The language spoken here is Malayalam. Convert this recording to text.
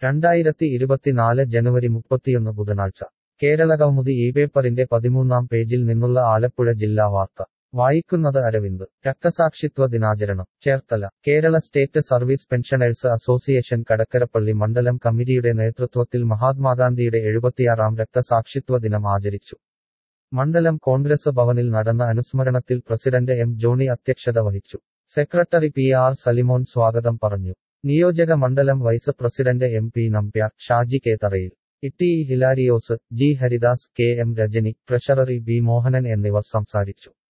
രണ്ടായിരത്തി ഇരുപത്തിനാല് ജനുവരി മുപ്പത്തിയൊന്ന് ബുധനാഴ്ച കേരളകൗമുദി ഈ പേപ്പറിന്റെ പതിമൂന്നാം പേജിൽ നിന്നുള്ള ആലപ്പുഴ ജില്ലാ വാർത്ത വായിക്കുന്നത് അരവിന്ദ് രക്തസാക്ഷിത്വ ദിനാചരണം Cherthala Kerala state service pensioners association Kadakkarappally മണ്ഡലം കമ്മിറ്റിയുടെ നേതൃത്വത്തിൽ മഹാത്മാഗാന്ധിയുടെ എഴുപത്തിയാറാം രക്തസാക്ഷിത്വ ദിനം ആചരിച്ചു മണ്ഡലം കോൺഗ്രസ് ഭവനിൽ നടന്ന അനുസ്മരണത്തിൽ പ്രസിഡന്റ് എം ജോണി അധ്യക്ഷത വഹിച്ചു സെക്രട്ടറി പി ആർ സലിമോൻ സ്വാഗതം പറഞ്ഞു നിയോജക മണ്ഡലം vice president M P Nambiar Shaji K Tharayil Itty Hilarios G Haridas K M Rajani treasurer B Mohanan എന്നിവർ സംസാരിച്ചു